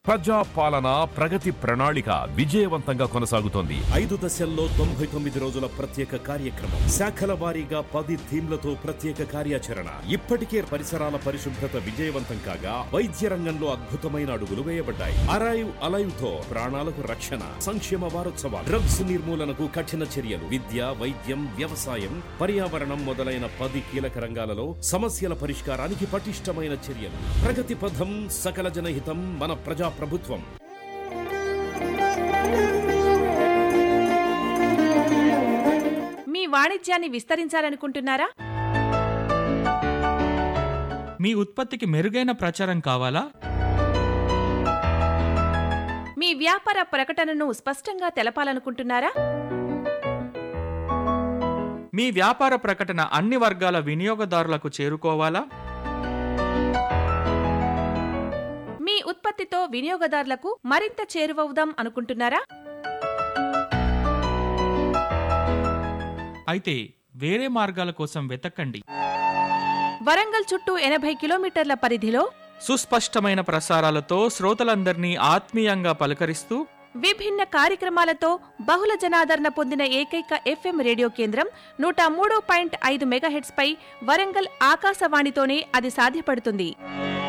ప్రజా పాలన ప్రగతి ప్రణాళిక విజయవంతంగా కొనసాగుతోంది ఐదు దశల్లో తొంభై తొమ్మిది రోజుల ప్రత్యేక కార్యక్రమం శాఖల వారీగా పది థీమ్లతో ప్రత్యేక కార్యాచరణ ఇప్పటికే పరిసరాల పరిశుభ్రత విజయవంతం కాగా వైద్య రంగంలో అద్భుతమైన అడుగులు వేయబడ్డాయి అరైవ్ అలైవ్ తో ప్రాణాలకు రక్షణ సంక్షేమ వారోత్సవాలు డ్రగ్స్ నిర్మూలనకు కఠిన చర్యలు విద్య వైద్యం వ్యవసాయం పర్యావరణం మొదలైన పది కీలక రంగాలలో సమస్యల పరిష్కారానికి పటిష్టమైన చర్యలు ప్రగతి పథం సకల జనహితం మన ప్రజా ప్రభుత్వం మీ వాణిజ్యాన్ని విస్తరించాలనుకుంటున్నారా మీ ఉత్పత్తికి మెరుగైన ప్రచారం కావాలా మీ వ్యాపార ప్రకటనను స్పష్టంగా తెలపాలనుకుంటున్నారా మీ వ్యాపార ప్రకటన అన్ని వర్గాల వినియోగదారులకు చేరుకోవాలా మీ ఉత్పత్తితో వినియోగదారులకు మరింత చేరువవుదాం అనుకుంటున్నారా అయితే వేరే మార్గాల కోసం వెతకండి వరంగల్ చుట్టూ ఎనభై కిలోమీటర్ల పరిధిలో సుస్పష్టమైన ప్రసారాలతో శ్రోతలందరినీ ఆత్మీయంగా పలకరిస్తూ విభిన్న కార్యక్రమాలతో బహుళ జనాదరణ పొందిన ఏకైక ఎఫ్ఎం రేడియో కేంద్రం నూట మూడు పాయింట్ ఐదు మెగాహెట్స్ పై వరంగల్ ఆకాశవాణితోనే అది సాధ్యపడుతుంది